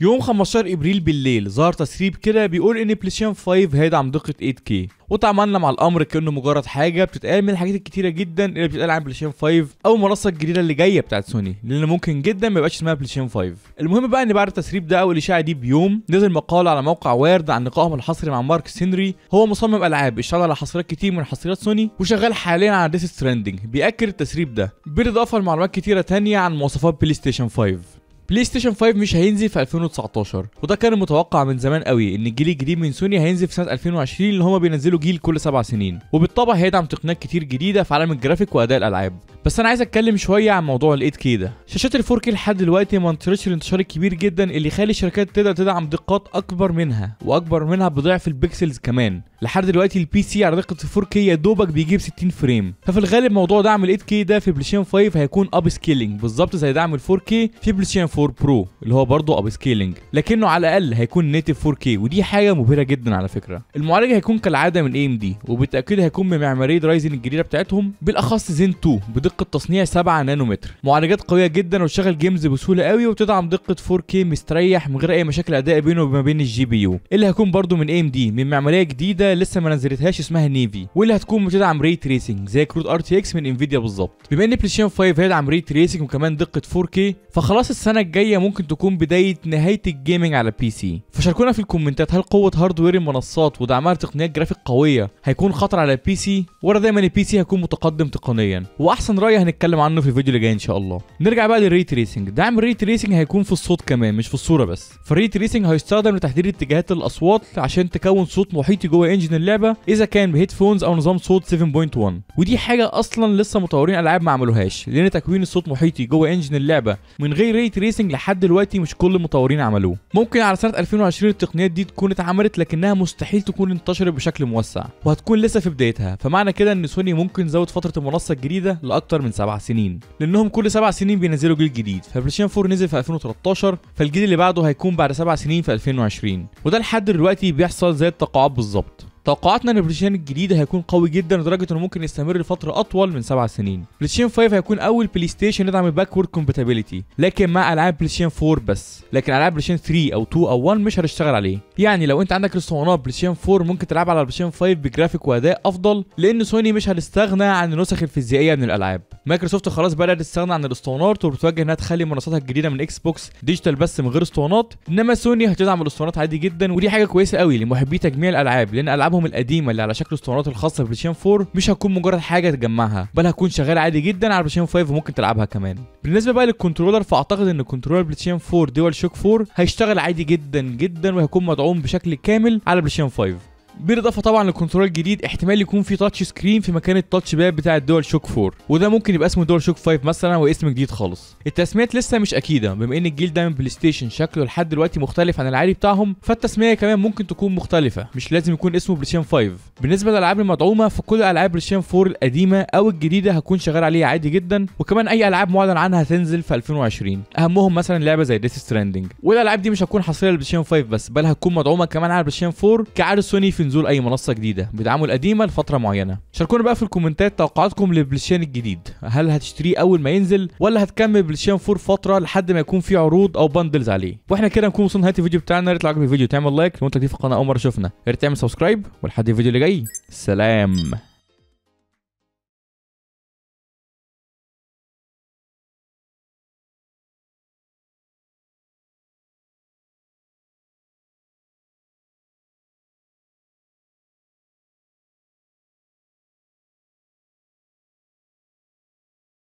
يوم 15 ابريل بالليل ظهر تسريب كده بيقول ان بلايستيشن 5 هيدعم دقه 8K وتعاملنا مع الامر كانه مجرد حاجه بتتقال من الحاجات الكتيره جدا اللي بتتقال عن بلايستيشن 5 او المنصه الجديده اللي جايه بتاعت سوني لان ممكن جدا ما يبقاش اسمها بلايستيشن 5 المهم بقى ان بعد التسريب ده او الاشاعه دي بيوم نزل مقال على موقع وارد عن لقائهم الحصري مع مارك سينري هو مصمم العاب اشتغل على حصريات كتير من حصريات سوني وشغال حاليا على ديث ستراندنج بياكد التسريب ده بالاضافه لمعلومات كتيره تانية عن مواصفات بلاي ستيشن 5 بلاي ستيشن 5 مش هينزل في 2019 وده كان متوقع من زمان قوي ان الجيل الجديد من سوني هينزل في سنه 2020 اللي هما بينزلوا جيل كل سبع سنين وبالطبع هيدعم تقنيات كتير جديده في عالم الجرافيك واداء الالعاب بس انا عايز اتكلم شويه عن موضوع ال 8K ده شاشات ال 4K لحد دلوقتي ما انتشرتش الانتشار الكبير جدا اللي يخلي الشركات تقدر تدعم دقات اكبر منها واكبر منها بضعف البيكسلز كمان لحد دلوقتي البي سي على دقه 4K يا دوبك بيجيب 60 فريم ففي الغالب موضوع دعم ال 8K ده في بلايستيشن 5 هيكون اب سكيلينج بالظبط زي دعم ال 4K في بلايستيشن 4 برو اللي هو برضه اب سكيلينج لكنه على الاقل هيكون نيتف 4K ودي حاجه مبهره جدا على فكره المعالج هيكون كالعاده من اي ام دي وبالتاكيد هيكون من معماريه رايزن الجديده بتاعتهم بالاخص زين 2 بدقه تصنيع 7 نانومتر معالجات قويه جدا وتشغل جيمز بسهوله قوي وبتدعم دقه 4K مستريح من غير اي مشاكل اداء بينه وما بين الجي بي يو اللي هيكون برضه من اي ام دي من معماريه جديده لسه ما نزلتهاش اسمها نيفي واللي هتكون بتدعم ري تريسنج زي كروت ار تي اكس من انفيديا بالظبط بما ان بلايستيشن 5 هيدعم ري تريسنج وكمان دقه 4K فخلاص السنه الجايه ممكن تكون بدايه نهايه الجيمنج على بي سي فشاركونا في الكومنتات هل قوه هاردوير المنصات ودعمها لتقنيات جرافيك قويه هيكون خطر على البي سي ولا دايما البي سي هيكون متقدم تقنيا واحسن راي هنتكلم عنه في الفيديو اللي جاي ان شاء الله نرجع بقى للري تريسنج دعم الري تريسنج هيكون في الصوت كمان مش في الصوره بس فالري تريسنج هيستخدم لتحديد اتجاهات الاصوات عشان تكون صوت محيطي جوه انجن اللعبه اذا كان بهيدفونز او نظام صوت 7.1 ودي حاجه اصلا لسه مطورين العاب ما عملوهاش لان تكوين الصوت محيطي جوه انجن اللعبه من غير ري تريسنج لحد دلوقتي مش كل المطورين عملوه ممكن على سنه 2020 التقنيات دي تكون اتعملت لكنها مستحيل تكون انتشرت بشكل موسع وهتكون لسه في بدايتها فمعنى كده ان سوني ممكن تزود فتره المنصه الجديده لاكتر من سبع سنين لانهم كل سبع سنين بينزلوا جيل جديد فبلايستيشن 4 نزل في 2013 فالجيل اللي بعده هيكون بعد سبع سنين في 2020 وده لحد دلوقتي بيحصل زي التقاعد بالظبط توقعاتنا ان البلايستيشن الجديد هيكون قوي جدا لدرجه انه ممكن يستمر لفتره اطول من سبع سنين. بلايستيشن 5 هيكون اول بلاي ستيشن يدعم الباكورد كومباتيبلتي لكن مع العاب بلايستيشن 4 بس، لكن العاب بلايستيشن 3 او 2 او 1 مش هتشتغل عليه. يعني لو انت عندك اسطوانات بلايستيشن 4 ممكن تلعب على بلايستيشن 5 بجرافيك واداء افضل لان سوني مش هتستغنى عن النسخ الفيزيائيه من الالعاب. مايكروسوفت خلاص بدات تستغنى عن الاسطوانات وبتوجه انها تخلي منصاتها الجديده من اكس بوكس ديجيتال بس من غير اسطوانات، انما سوني هتدعم الاسطوانات عادي جدا ودي حاجه كويسه قوي لمحبي تجميع الالعاب لان العابهم القديمه اللي على شكل اسطوانات الخاصه بلايستيشن 4 مش هتكون مجرد حاجه تجمعها بل هتكون شغاله عادي جدا على بلايستيشن 5 وممكن تلعبها كمان بالنسبه بقى للكنترولر فاعتقد ان كنترولر بلايستيشن 4 دول شوك 4 هيشتغل عادي جدا جدا وهيكون مدعوم بشكل كامل على بلايستيشن 5 بالاضافه طبعا للكنترول الجديد احتمال يكون في تاتش سكرين في مكان التاتش باد بتاع الدول شوك 4 وده ممكن يبقى اسمه دول شوك 5 مثلا واسم جديد خالص التسميات لسه مش اكيده بما ان الجيل ده من بلاي ستيشن شكله لحد دلوقتي مختلف عن العادي بتاعهم فالتسميه كمان ممكن تكون مختلفه مش لازم يكون اسمه بلاي ستيشن 5 بالنسبه للالعاب المدعومه فكل العاب بلاي ستيشن 4 القديمه او الجديده هتكون شغال عليها عادي جدا وكمان اي العاب معلن عنها هتنزل في 2020 اهمهم مثلا لعبه زي ديث ستراندنج والالعاب دي مش هتكون حصريه للبلاي ستيشن 5 بس بل هتكون مدعومه كمان على بلاي ستيشن 4 كعاده سوني في نزول اي منصه جديده بدعمه القديمه لفتره معينه شاركونا بقى في الكومنتات توقعاتكم للبلايستيشن الجديد هل هتشتريه اول ما ينزل ولا هتكمل بلايستيشن 4 فتره لحد ما يكون في عروض او باندلز عليه واحنا كده نكون وصلنا نهايه الفيديو بتاعنا يا ريت لو عجبك الفيديو تعمل لايك لو انت جديد في القناه اول مره شفنا يا ريت تعمل سبسكرايب ولحد الفيديو اللي جاي سلام